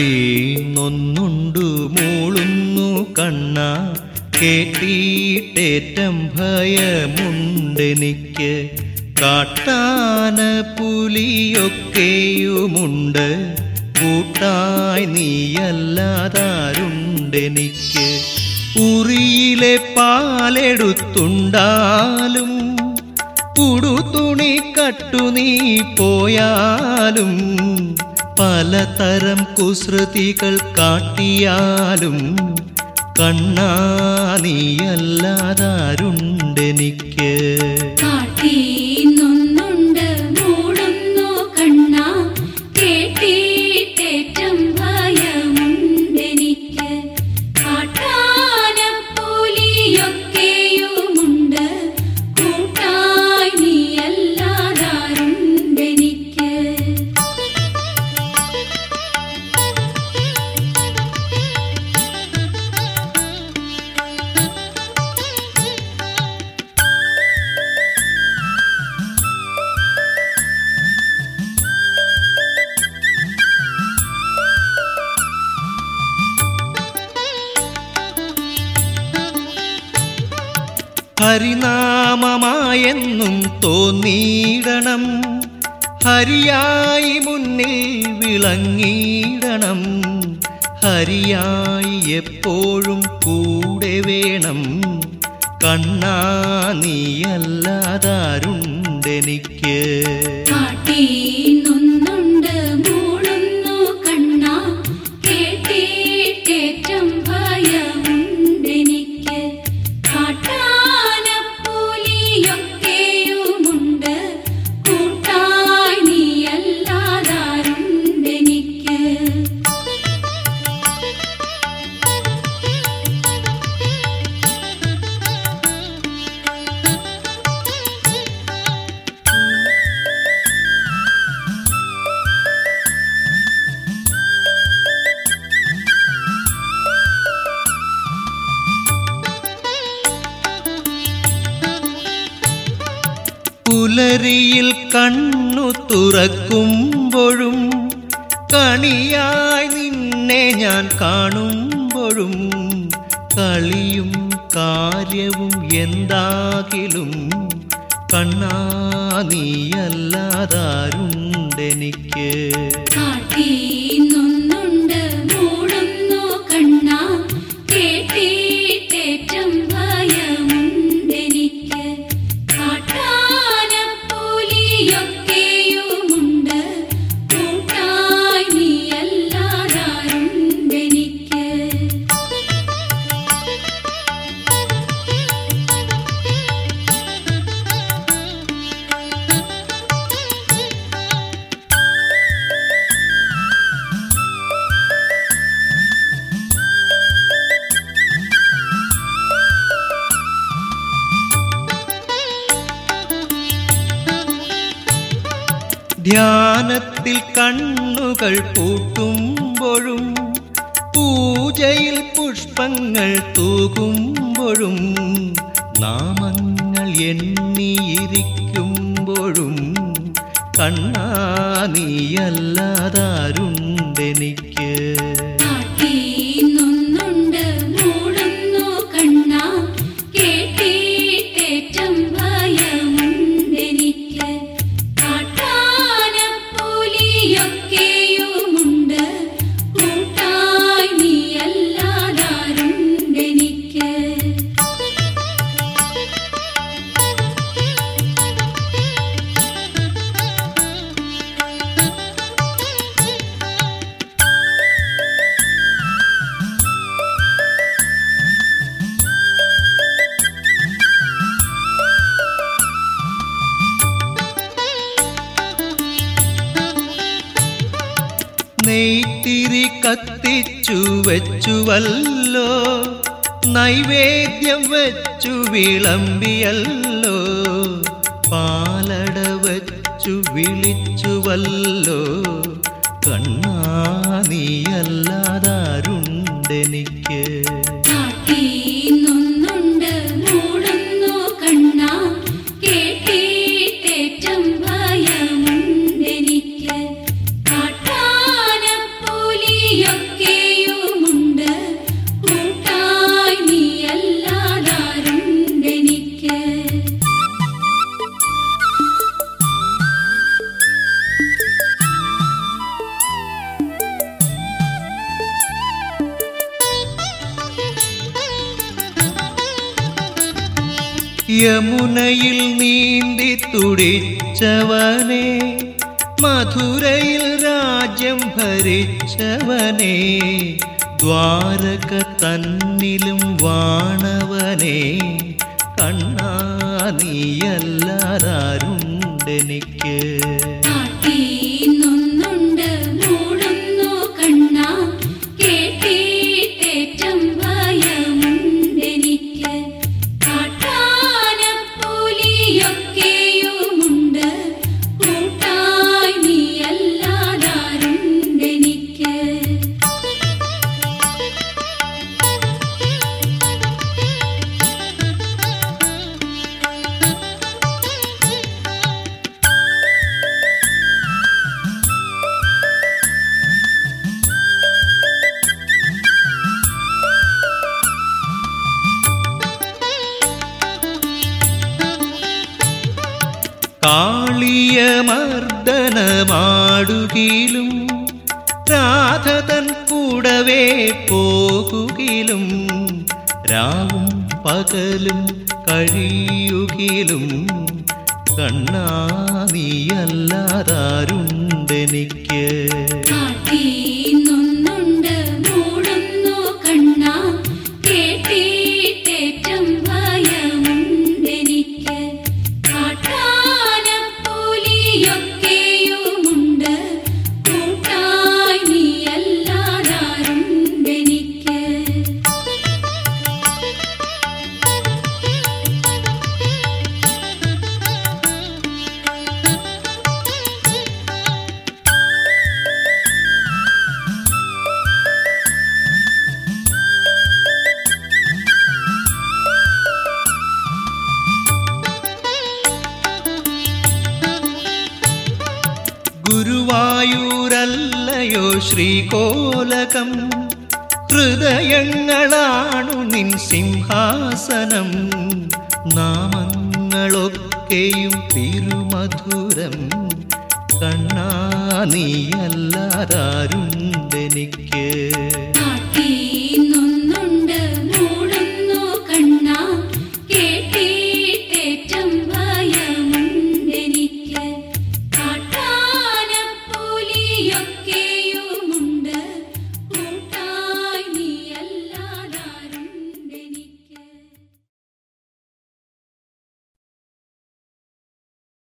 കാട്ടീന്നൊന്നുണ്ടു മൂളുന്നു കണ്ണ കേട്ടിട്ടേറ്റം ഭയമുണ്ടെനിക്ക് കാട്ടാന പുലിയൊക്കെയുമുണ്ട് കൂട്ടായി നീയല്ലാതാരുണ്ടെനിക്ക് ഉറിയിലെ പാലെടുത്തുണ്ടാലും ഉടുതുണി കട്ടു നീ പോയാലും പലതരം കുസൃതികൾ കാട്ടിയാലും കണ്ണാ നീയല്ലാതാരുണ്ടെനിക്ക് കാട്ടീന്നൊന്നുണ്ട് മൂടുന്നു കണ്ണ കേട്ടിട്ടേറ്റം ഭയമുണ്ടെനിക്ക് കാട്ടാനപ്പൂലിയൊക്കെയുമുണ്ട് കൂട്ടായി നീയല്ലാതാരുണ്ടെനിക്ക് ഹരിനാമമായെന്നും തോന്നിയിടണം ഹരിയായി മുന്നിൽ വിളങ്ങിയിടണം ഹരിയായി എപ്പോഴും കൂടെ വേണം കണ്ണാ നീയല്ലാതാരുണ്ടെനിക്ക് കാട്ടീന്നൊന്നുണ്ട് മൂടുന്നു കണ്ണ കേട്ടിട്ടേറ്റം ഭയമുണ്ടെനിക്ക് കാട്ടാനപ്പൂലിയൊക്കെയുമുണ്ട് കൂട്ടായി നീയല്ലാതാരുണ്ടെനിക്ക് പുലരിയിൽ കണ്ണു തുറക്കുമ്പോഴും കണിയായി നിന്നെ ഞാൻ കാണുമ്പോഴും കളിയും കാര്യവും എന്താകിലും കണ്ണാ നീയല്ലാതാരുണ്ടെനിക്ക് കാട്ടീന്നൊന്നുണ്ട് മൂടുന്നു കണ്ണ കേട്ടിട്ടേറ്റം ഭയമുണ്ടെനിക്ക് കാട്ടാനപ്പൂലിയൊക്കെയുമുണ്ട് കൂട്ടായി നീയല്ലാതാരുണ്ടെനിക്ക് ധ്യാനത്തിൽ കണ്ണുകൾ പൂട്ടുമ്പോഴും പൂജയിൽ പുഷ്പങ്ങൾ തൂകുമ്പോഴും നാമങ്ങൾ എണ്ണിയിരിക്കുമ്പോഴും കണ്ണാ നീയല്ലാതാരുണ്ടെനിക്ക് കാട്ടീന്നൊന്നുണ്ട് മൂടുന്നു കണ്ണ കേട്ടിട്ടേറ്റം ഭയമുണ്ടെനിക്ക് കാട്ടാനപ്പൂലിയൊക്കെയുമുണ്ട് കൂട്ടായി നീയല്ലാതാരുണ്ടെനിക്ക് നെയ്ത്തിരി കത്തിച്ചു വെച്ചുവല്ലോ നൈവേദ്യം വെച്ചു വിളമ്പിയല്ലോ പാലട വെച്ചു വിളിച്ചുവല്ലോ കണ്ണാ നീയല്ലാതാരുണ്ടെനിക്ക് കാട്ടീന്നൊന്നുണ്ട് മൂടുന്നു കണ്ണ കേട്ടിട്ടേറ്റം ഭയമുണ്ടെനിക്ക് കാട്ടാനപ്പൂലിയൊക്കെ യമുനയിൽ നീന്തി തുടിച്ചവനെ മധുരയിൽ രാജ്യം ഭരിച്ചവനെ ദ്വാരക തന്നിലും വാണവനെ കണ്ണാ നീയല്ലാതാരുണ്ടെനിക്ക് കാട്ടീന്നൊന്നുണ്ട് മൂടുന്നു കണ്ണ കേട്ടിട്ടേറ്റം ഭയമുണ്ടെനിക്ക് കാട്ടാനപ്പൂലിയൊക്കെയുമുണ്ട് കൂട്ടായി നീയല്ലാതാരുണ്ടെനിക്ക് കാളിയമർദ്ദനമാടുകിലും രാധതൻ കൂടവേ പോകുകിലും രാവും പകലും കഴിയുകിലും കണ്ണാ നീയല്ലാതാരുണ്ടെനിക്ക് കാട്ടീന്നൊന്നുണ്ട് മൂടുന്നു കണ്ണ കേട്ടിട്ടേറ്റം ഭയമുണ്ടെനിക്ക് കാട്ടാനപ്പൂലിയൊക്കെയുമുണ്ട് കൂട്ടായി നീയല്ലാതാരുണ്ടെനിക്ക് ഗുരുവായൂരല്ലയോ ശ്രീകോലകം ഹൃദയങ്ങളാണു നിൻ സിംഹാസനം നാമങ്ങളൊക്കെയും തിരുമധുരം കണ്ണാ നീയല്ലാതാരുണ്ടെനിക്ക്